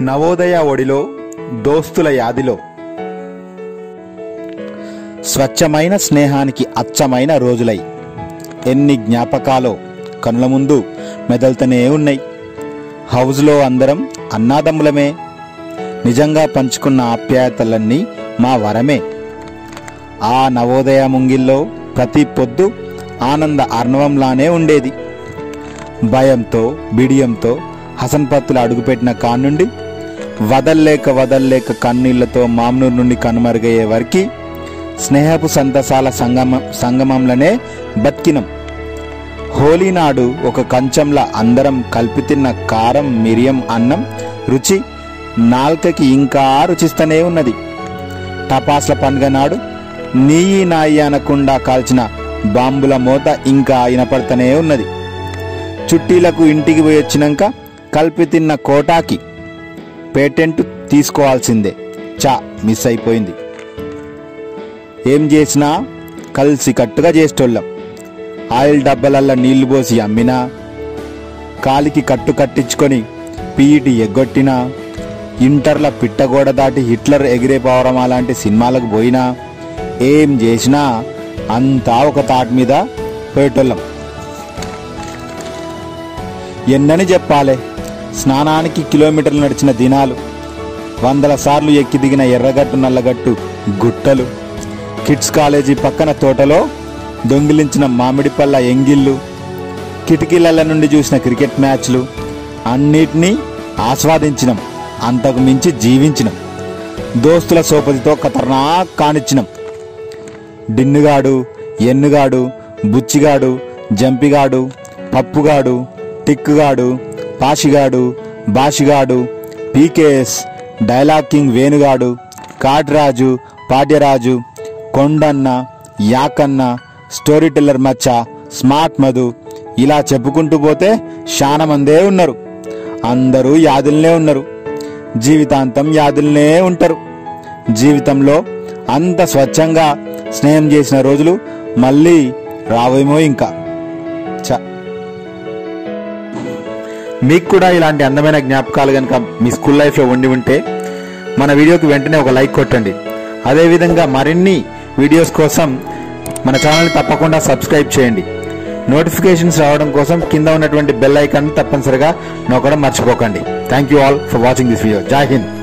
నవోదయ ఒడిలో దోస్తుల యాదిలో స్వచ్ఛమైన స్నేహానికి అచ్చమైన రోజులై ఎన్ని జ్ఞాపకాలో కనుల ముందు మెదలుతూనే ఉన్నాయి హౌజ్లో అందరం అన్నాదమ్ములమే నిజంగా పంచుకున్న ఆప్యాయతలన్నీ మా వరమే ఆ నవోదయ ముంగిల్లో ప్రతి పొద్దు ఆనంద అర్ణవంలానే ఉండేది భయంతో బిడియంతో హసన్పత్తులు అడుగుపెట్టిన కానుండి వదల్లేక వదల్లేక కన్నీళ్లతో మామ్నూరు నుండి కనుమరుగయ్యే వరకు స్నేహపు సంతసాల సంగమ సంగమంలోనే బతికినం హోలీ నాడు ఒక కంచంలా అందరం కలిపి తిన్న కారం మిరియం అన్నం రుచి నాల్కకి ఇంకా రుచిస్తూనే ఉన్నది టపాస్ల పండుగ నాడు నీయి నాయి అనకుండా కాల్చిన బాంబుల మోత ఇంకా వినపడుతూనే ఉన్నది చుట్టీలకు ఇంటికి పోయి వచ్చినాక కలిపి తిన్న కోటాకి పేటెంట్ తీసుకోవాల్సిందే చా మిస్ అయిపోయింది ఏం చేసినా కలిసి కట్టుగా చేసేటోళ్ళం ఆయిల్ డబ్బాలల్లో నీళ్లు పోసి అమ్మినా కాలికి కట్టు కట్టించుకొని పీఈటి ఎగ్గొట్టినా ఇంటర్ల పిట్టగోడ దాటి హిట్లర్ ఎగిరే పవరమా లాంటి సినిమాలకు పోయినా ఏం చేసినా అంతా ఒక తాటి మీద పోయేటోళ్ళం ఎన్నని చెప్పాలే స్నానానికి కిలోమీటర్లు నడిచిన దినాలు వందల సార్లు ఎక్కి దిగిన ఎర్రగట్టు నల్లగట్టు గుట్టలు కిడ్స్ కాలేజీ పక్కన తోటలో దొంగిలించిన మామిడి పళ్ళ ఎంగిళ్ళు కిటికీల నుండి చూసిన క్రికెట్ మ్యాచ్లు అన్నిటినీ ఆస్వాదించినం అంతకు మించి జీవించినం దోస్తుల సోపతితో ఖతర్నాక్ కానిచ్చినం డిన్నుగాడు ఎన్నుగాడు బుచ్చిగాడు జంపిగాడు పప్పుగాడు టిక్కుగాడు పాషిగాడు బాషిగాడు పీకేఎస్ డైలాగ్ కింగ్ వేణుగాడు కాడ్రాజు పాడ్యరాజు కొండన్న యాకన్న స్టోరీ టెల్లర్ మచ్చ స్మార్ట్ మధు ఇలా చెప్పుకుంటూ పోతే చాలా మందే ఉన్నారు అందరూ యాదులనే ఉన్నారు జీవితాంతం యాదులనే ఉంటారు జీవితంలో అంత స్వచ్ఛంగా స్నేహం చేసిన రోజులు మళ్ళీ రావేమో ఇంకా చ మీకు కూడా ఇలాంటి అందమైన జ్ఞాపకాలు కనుక మీ స్కూల్ లైఫ్లో ఉండి ఉంటే మన వీడియోకి వెంటనే ఒక లైక్ కొట్టండి అదేవిధంగా మరిన్ని వీడియోస్ కోసం మన ఛానల్ని తప్పకుండా సబ్స్క్రైబ్ చేయండి నోటిఫికేషన్స్ రావడం కోసం కింద ఉన్నటువంటి బెల్ ఐకాన్ తప్పనిసరిగా నొక్కడం మర్చిపోకండి thank you all for watching this video Jai Hind